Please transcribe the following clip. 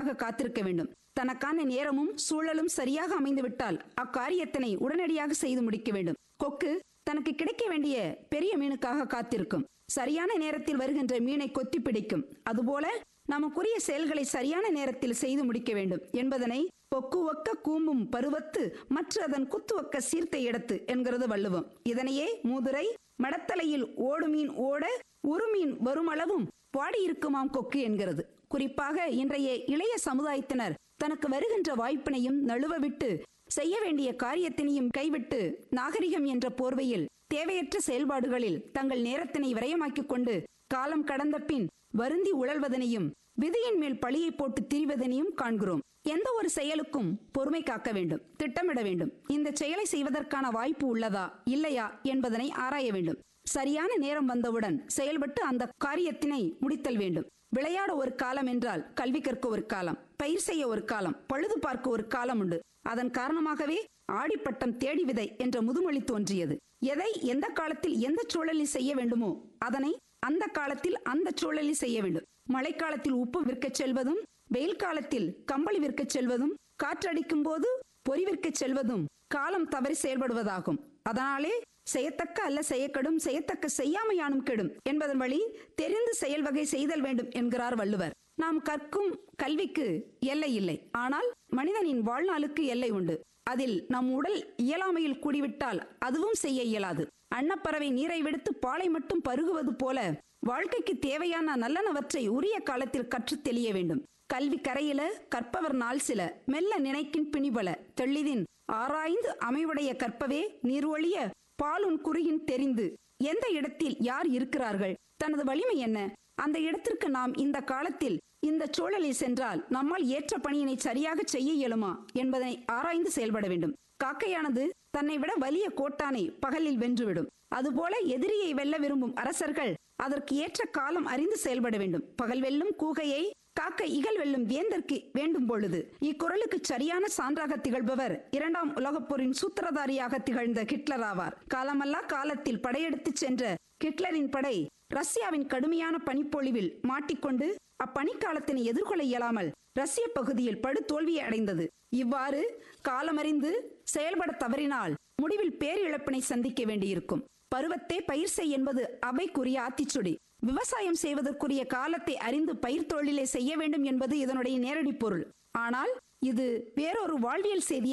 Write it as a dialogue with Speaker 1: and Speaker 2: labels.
Speaker 1: பொறுமையாக காத்திருக்க வேண்டும் தனக்கான நேரமும் சூழலும் சரியாக அமைந்துவிட்டால் அக்காரியத்தினை உடனடியாக செய்து முடிக்க வேண்டும் கொக்கு தனக்கு கிடைக்க வேண்டிய பெரிய மீனுக்காக காத்திருக்கும் சரியான நேரத்தில் வருகின்ற மீனை கொத்தி பிடிக்கும் அதுபோல நமக்குரிய செயல்களை சரியான நேரத்தில் செய்து முடிக்க வேண்டும் என்பதனை பொக்கு ஒக்க கூம்பும் பருவத்து மற்ற அதன் குத்துவக்க சீர்த்த இடத்து என்கிறது வள்ளுவம் இதனையே மூதுரை மடத்தலையில் ஓடு மீன் ஓட உருமீன் வருமளவும் பாடியிருக்குமாம் கொக்கு என்கிறது குறிப்பாக இன்றைய இளைய சமுதாயத்தினர் தனக்கு வருகின்ற வாய்ப்பினையும் நழுவ விட்டு செய்ய வேண்டிய காரியத்தினையும் கைவிட்டு நாகரிகம் என்ற போர்வையில் தேவையற்ற செயல்பாடுகளில் தங்கள் நேரத்தினை விரயமாக்கிக் கொண்டு காலம் கடந்த பின் வருந்தி உழல்வதனையும் விதியின் மேல் பழியை போட்டு திரிவதனையும் காண்கிறோம் எந்த ஒரு செயலுக்கும் பொறுமை காக்க வேண்டும் திட்டமிட வேண்டும் இந்த செயலை செய்வதற்கான வாய்ப்பு உள்ளதா இல்லையா என்பதனை ஆராய வேண்டும் சரியான நேரம் வந்தவுடன் செயல்பட்டு அந்த காரியத்தினை முடித்தல் வேண்டும் விளையாட ஒரு காலம் என்றால் கல்வி கற்க ஒரு காலம் பயிர் செய்ய ஒரு காலம் பழுது பார்க்க ஒரு காலம் உண்டு அதன் காரணமாகவே ஆடிப்பட்டம் தேடி விதை என்ற முதுமொழி தோன்றியது எதை எந்த காலத்தில் எந்த சூழலில் செய்ய வேண்டுமோ அதனை அந்த காலத்தில் அந்த சூழலில் செய்ய வேண்டும் மழைக்காலத்தில் உப்பு விற்கச் செல்வதும் வெயில் காலத்தில் கம்பளி விற்கச் செல்வதும் காற்றடிக்கும் போது பொறி விற்கச் செல்வதும் காலம் தவறி செயல்படுவதாகும் அதனாலே செய்யத்தக்க அல்ல செய்யக்கெடும் செய்யத்தக்க செய்யாமையானும் கெடும் என்பதன் வழி தெரிந்து செயல் வகை செய்தல் வேண்டும் என்கிறார் வள்ளுவர் நாம் கற்கும் கல்விக்கு எல்லை இல்லை ஆனால் மனிதனின் வாழ்நாளுக்கு எல்லை உண்டு அதில் நம் உடல் இயலாமையில் கூடிவிட்டால் அதுவும் செய்ய இயலாது அன்னப்பறவை நீரை விடுத்து பாலை மட்டும் பருகுவது போல வாழ்க்கைக்கு தேவையான நல்லனவற்றை உரிய காலத்தில் கற்றுத் தெளிய வேண்டும் கல்வி கரையில கற்பவர் நாள் சில மெல்ல நினைக்கின் பிணிபல தெள்ளிதின் ஆராய்ந்து அமைவுடைய கற்பவே நீர்வழிய பாலுன் குறியின் தெரிந்து எந்த இடத்தில் யார் இருக்கிறார்கள் தனது வலிமை என்ன அந்த இடத்திற்கு நாம் இந்த காலத்தில் இந்த சூழலில் சென்றால் நம்மால் ஏற்ற பணியினை சரியாக செய்ய இயலுமா என்பதை ஆராய்ந்து செயல்பட வேண்டும் காக்கையானது தன்னை விட வலிய கோட்டானை பகலில் வென்றுவிடும் அதுபோல எதிரியை வெல்ல விரும்பும் அரசர்கள் அதற்கு ஏற்ற காலம் அறிந்து செயல்பட வேண்டும் பகல் வெல்லும் கூகையை காக்க இகழ் வெல்லும் வேந்தற்கு வேண்டும் பொழுது இக்குறளுக்கு சரியான சான்றாக திகழ்பவர் இரண்டாம் உலகப் போரின் சூத்திரதாரியாக திகழ்ந்த ஹிட்லர் ஆவார் காலமல்லா காலத்தில் படையெடுத்துச் சென்ற ஹிட்லரின் படை ரஷ்யாவின் கடுமையான பனிப்பொழிவில் மாட்டிக்கொண்டு அப்பணிக்காலத்தினை எதிர்கொள்ள இயலாமல் ரஷ்ய பகுதியில் படு தோல்வியை அடைந்தது இவ்வாறு காலமறிந்து செயல்பட தவறினால் முடிவில் பேரிழப்பினை சந்திக்க வேண்டியிருக்கும் பருவத்தே பயிர் செய் என்பது அவைக்குரிய ஆத்திச்சுடி விவசாயம் செய்வதற்குரிய காலத்தை அறிந்து பயிர் தொழிலை செய்ய வேண்டும் என்பது இதனுடைய நேரடி பொருள் ஆனால் இது வேறொரு வாழ்வியல் செய்தியை